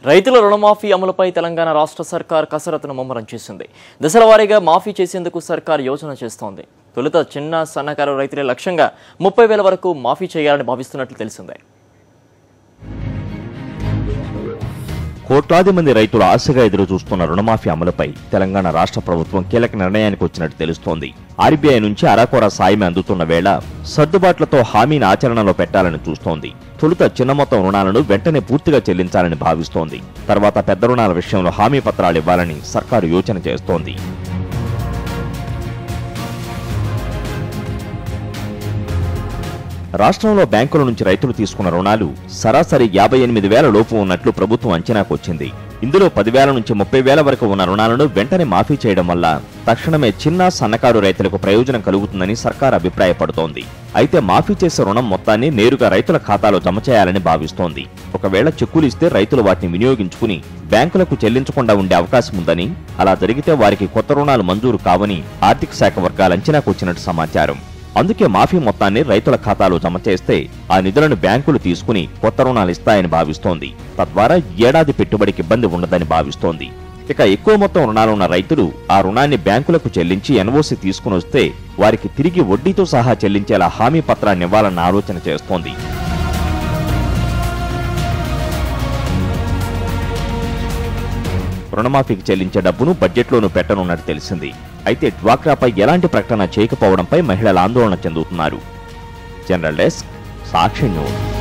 రైతుల రుణమాఫీ అమలుపై తెలంగాణ రాష్ట్ర సర్కార్ కసరత్తును ముమ్మరం చేసింది దశల వారీగా మాఫీ చేసేందుకు సర్కార్ యోచన చేస్తోంది తొలుత చిన్న సన్నకారు రైతులే లక్ష్యంగా ముప్పై వేల వరకు మాఫీ చేయాలని భావిస్తున్నట్లు తెలిసిందే కోట్లాది మంది రైతులు ఆశగా ఎదురు చూస్తున్న రుణమాఫీ అమలుపై తెలంగాణ రాష్ట్ర ప్రభుత్వం కీలక నిర్ణయానికి వచ్చినట్టు తెలుస్తోంది ఆర్బీఐ నుంచి అరాకొర సాయమే అందుతున్న వేళ సర్దుబాట్లతో హామీని ఆచరణలో పెట్టాలని చూస్తోంది తొలుత చిన్న మొత్తం రుణాలను వెంటనే పూర్తిగా చెల్లించాలని భావిస్తోంది తర్వాత పెద్ద రుణాల విషయంలో హామీ పత్రాలు ఇవ్వాలని సర్కారు యోచన చేస్తోంది రాష్ట్రంలో బ్యాంకుల నుంచి రైతులు తీసుకున్న రుణాలు సరాసరి యాభై ఎనిమిది వేల లోపు ఉన్నట్లు ప్రభుత్వం అంచనాకు వచ్చింది ఇందులో పదివేల నుంచి ముప్పై వేల వరకు ఉన్న రుణాలను వెంటనే మాఫీ చేయడం వల్ల తక్షణమే చిన్న సన్నకారు రైతులకు ప్రయోజనం కలుగుతుందని సర్కార్ అభిప్రాయపడుతోంది అయితే మాఫీ చేసే రుణం మొత్తాన్ని నేరుగా రైతుల ఖాతాలో జమ చేయాలని భావిస్తోంది ఒకవేళ చెక్కులు ఇస్తే రైతులు వాటిని వినియోగించుకుని బ్యాంకులకు చెల్లించకుండా ఉండే అవకాశం ఉందని అలా జరిగితే వారికి కొత్త రుణాలు మంజూరు కావని ఆర్థిక శాఖ వర్గాలు అంచనాకు వచ్చినట్టు సమాచారం అందుకే మాఫీ మొత్తాన్ని రైతుల ఖాతాలో జమ చేస్తే ఆ నిధులను బ్యాంకులు తీసుకుని కొత్త రుణాలు ఇస్తాయని భావిస్తోంది తద్వారా ఏడాది పెట్టుబడికి ఇబ్బంది ఉండదని భావిస్తోంది ఇక ఎక్కువ మొత్తం రుణాలున్న రైతులు ఆ రుణాన్ని బ్యాంకులకు చెల్లించి ఎన్ఓసి తీసుకుని వస్తే వారికి తిరిగి వడ్డీతో సహా చెల్లించేలా హామీ పత్రాన్ని ఇవ్వాలన్న ఆలోచన చేస్తోంది రుణమాఫీకి చెల్లించే డబ్బును బడ్జెట్లోనూ పెట్టనున్నట్టు తెలిసింది అయితే డ్వాక్రాపై ఎలాంటి ప్రకటన చేయకపోవడంపై మహిళలు ఆందోళన చెందుతున్నారు జనరల్ డెస్క్ సాక్షి న్యూస్